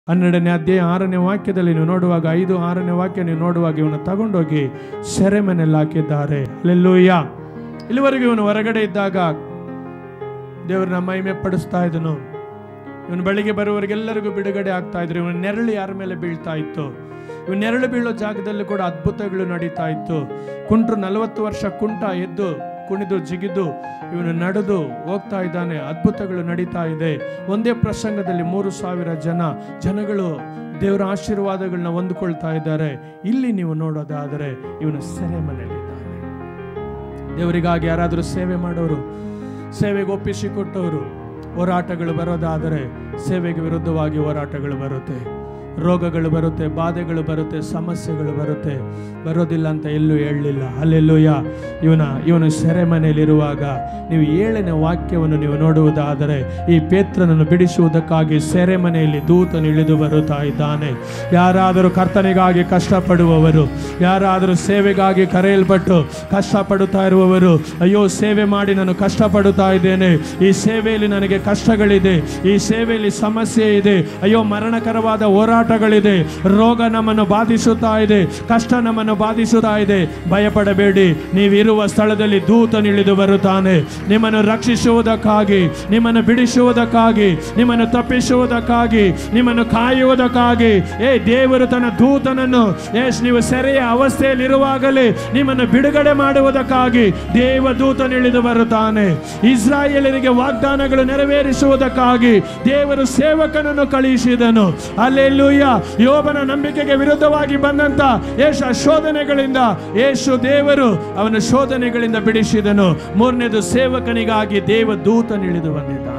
ಹನ್ನೆರಡನೇ ಅಧ್ಯಾಯ ಆರನೇ ವಾಕ್ಯದಲ್ಲಿ ನೀವು ನೋಡುವಾಗ ಐದು ಆರನೇ ವಾಕ್ಯ ನೀವು ನೋಡುವಾಗ ಇವನು ತಗೊಂಡೋಗಿ ಸೆರೆಮನೆಯಲ್ಲಿ ಹಾಕಿದ್ದಾರೆ ಅಲ್ಲೆಲ್ಲೂಯ್ಯ ಇಲ್ಲಿವರೆಗೂ ಇವನು ಹೊರಗಡೆ ಇದ್ದಾಗ ದೇವರನ್ನ ಮಹಿಮೆ ಪಡಿಸ್ತಾ ಇದ್ದನು ಇವನು ಬೆಳಿಗ್ಗೆ ಬರುವವರೆಗೆಲ್ಲರಿಗೂ ಬಿಡುಗಡೆ ಆಗ್ತಾ ಇದ್ರು ಇವನ ನೆರಳು ಯಾರ ಮೇಲೆ ಬೀಳ್ತಾ ಇತ್ತು ಇವನು ನೆರಳು ಬೀಳೋ ಜಾಗದಲ್ಲಿ ಕೂಡ ಅದ್ಭುತಗಳು ನಡೀತಾ ಇತ್ತು ಕುಂಟ್ರು ನಲವತ್ತು ವರ್ಷ ಕುಂಟ ಎದ್ದು ಕುಣಿದು ಜಿಗಿದು ಇವನು ನಡೆದು ಹೋಗ್ತಾ ಇದ್ದಾನೆ ಅದ್ಭುತಗಳು ನಡೀತಾ ಇದೆ ಒಂದೇ ಪ್ರಸಂಗದಲ್ಲಿ ಮೂರು ಸಾವಿರ ಜನ ಜನಗಳು ದೇವರ ಆಶೀರ್ವಾದಗಳನ್ನ ಹೊಂದ್ಕೊಳ್ತಾ ಇದ್ದಾರೆ ಇಲ್ಲಿ ನೀವು ನೋಡೋದಾದರೆ ಇವನು ಸೆರೆಮನೆಯಲ್ಲಿದ್ದಾನೆ ದೇವರಿಗಾಗಿ ಯಾರಾದರೂ ಸೇವೆ ಮಾಡೋರು ಸೇವೆಗೆ ಒಪ್ಪಿಸಿಕೊಟ್ಟವರು ಹೋರಾಟಗಳು ಬರೋದಾದರೆ ಸೇವೆಗೆ ವಿರುದ್ಧವಾಗಿ ಹೋರಾಟಗಳು ಬರುತ್ತೆ ರೋಗಗಳು ಬರುತ್ತೆ ಬಾಧೆಗಳು ಬರುತ್ತೆ ಸಮಸ್ಯೆಗಳು ಬರುತ್ತೆ ಬರೋದಿಲ್ಲ ಅಂತ ಎಲ್ಲೂ ಹೇಳಲಿಲ್ಲ ಅಲ್ಲೆಲ್ಲೂಯ ಇವನ ಇವನು ಸೆರೆಮನೆಯಲ್ಲಿರುವಾಗ ನೀವು ಏಳನೇ ವಾಕ್ಯವನ್ನು ನೀವು ನೋಡುವುದಾದರೆ ಈ ಪೇತ್ರನನ್ನು ಬಿಡಿಸುವುದಕ್ಕಾಗಿ ಸೆರೆಮನೆಯಲ್ಲಿ ದೂತನು ಇಳಿದು ಬರುತ್ತಾ ಇದ್ದಾನೆ ಯಾರಾದರೂ ಕರ್ತನಿಗಾಗಿ ಕಷ್ಟಪಡುವವರು ಯಾರಾದರೂ ಸೇವೆಗಾಗಿ ಕರೆಯಲ್ಪಟ್ಟು ಕಷ್ಟಪಡುತ್ತಾ ಇರುವವರು ಅಯ್ಯೋ ಸೇವೆ ಮಾಡಿ ನಾನು ಕಷ್ಟಪಡುತ್ತಾ ಇದ್ದೇನೆ ಈ ಸೇವೆಯಲ್ಲಿ ನನಗೆ ಕಷ್ಟಗಳಿದೆ ಈ ಸೇವೆಯಲ್ಲಿ ಸಮಸ್ಯೆ ಇದೆ ಅಯ್ಯೋ ಮರಣಕರವಾದ ಹೋರಾಟಗಳಿದೆ ರೋಗ ನಮ್ಮನ್ನು ಬಾಧಿಸುತ್ತಾ ಇದೆ ಕಷ್ಟ ನಮ್ಮನ್ನು ಬಾಧಿಸುತ್ತಾ ಇದೆ ಭಯಪಡಬೇಡಿ ನೀವಿರುವ ಸ್ಥಳದಲ್ಲಿ ದೂತನು ಇಳಿದು ಬರುತ್ತಾನೆ ನಿಮ್ಮನ್ನು ರಕ್ಷಿಸುವುದಕ್ಕಾಗಿ ನಿಮ್ಮನ್ನು ಬಿಡಿಸುವುದಕ್ಕಾಗಿ ನಿಮ್ಮನ್ನು ತಪ್ಪಿಸುವುದಕ್ಕಾಗಿ ನಿಮ್ಮನ್ನು ಕಾಯುವುದಕ್ಕಾಗಿ ಏ ದೇವರು ತನ್ನ ದೂತನನ್ನು ಎಸ್ ನೀವು ಸೆರೆಯ ಅವಸ್ಥೆಯಲ್ಲಿರುವಾಗಲೇ ನಿಮ್ಮನ್ನು ಬಿಡುಗಡೆ ಮಾಡುವುದಕ್ಕಾಗಿ ದೇವ ದೂತನು ಇಳಿದು ಬರುತ್ತಾನೆ ಇಸ್ರಾಯೇಲರಿಗೆ ವಾಗ್ದಾನಗಳು ನೆರವೇರಿಸುವುದಕ್ಕಾಗಿ ದೇವರು ಸೇವಕನನ್ನು ಕಳುಹಿಸಿದನು ಅಲ್ಲೆಲ್ಲೂಯ್ಯ ಯೋಬನ ನಂಬಿಕೆಗೆ ವಿರುದ್ಧವಾಗಿ ಬಂದಂತ ಯೇಷ ಶೋಧನೆಗಳಿಂದ ಯೇಸು ದೇವರು ಅವನ ಶೋಧನೆಗಳಿಂದ ಬಿಡಿಸಿದನು ಮೂರನೇದು ಸೇವಕನಿಗಾಗಿ ದೇವ ದೂತನು ಇಳಿದು ಬಂದಿದ್ದ